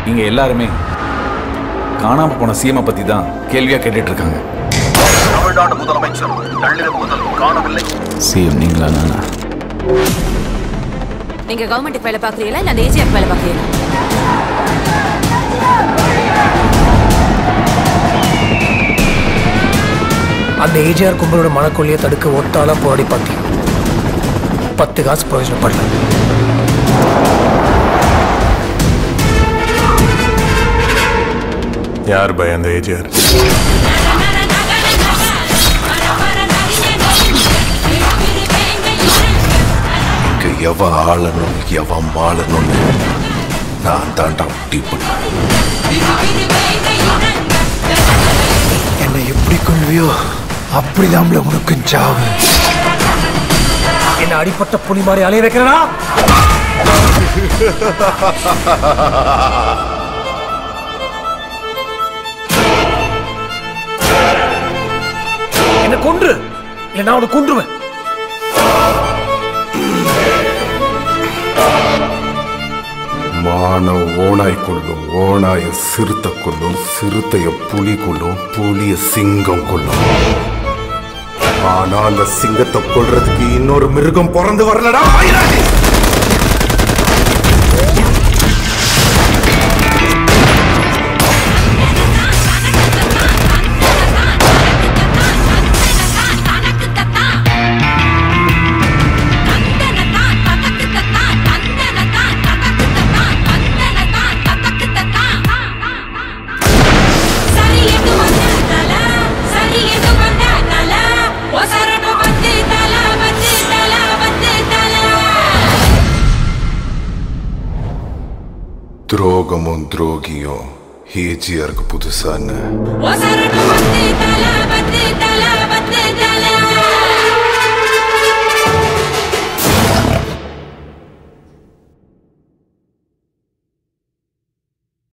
இங்க எல்லாருமே காணாம போன சிஎம் பத்தி தான் கேள்வியா கேட்டுட்டு இருக்காங்க தமிழ்நாடு முதலமைச்சர் நள்ளிரவு முதல் காணவில்லை சிஎம் நீங்களா நானா நீங்க கவர்மெண்ட்டுக்கு வேலை பார்க்குறீங்களா இல்லை அந்த ஏஜிஆருக்கு வேலை பார்க்குறீங்களா அந்த ஏஜிஆர் கும்பலோட மனக்கொள்ளையை தடுக்க ஒத்தாலாம் போராடி பார்த்தேன் பத்து காசு பிரயோஜனப்படல யார் பய அந்த ஏஜிஆர் இங்க எவ ஆளணும் எவ மாளணும்னு நான் தாண்டா முடிவு என்னை எப்படி கொள்வியோ அப்படிதான் உனக்கு சாவு என்ன அடிப்பட்ட புலி மாதிரி அலைய வைக்கிறனா என்ன கொன்று இல்ல நான் உன்னை கொன்றுவேன் மான ஓனாய் கொள்ளும் ஓனாய சிறுத்தை கொள்ளும் சிறுத்தைய புலி கொள்ளும் புலிய சிங்கம் கொள்ளும் ஆனா அந்த சிங்கத்தை கொல்றதுக்கு இன்னொரு மிருகம் பிறந்து வரலடா மயிலாடி! துரோகமும் துரோகியும் ஏஜிஆருக்கு புதுசான்னு தல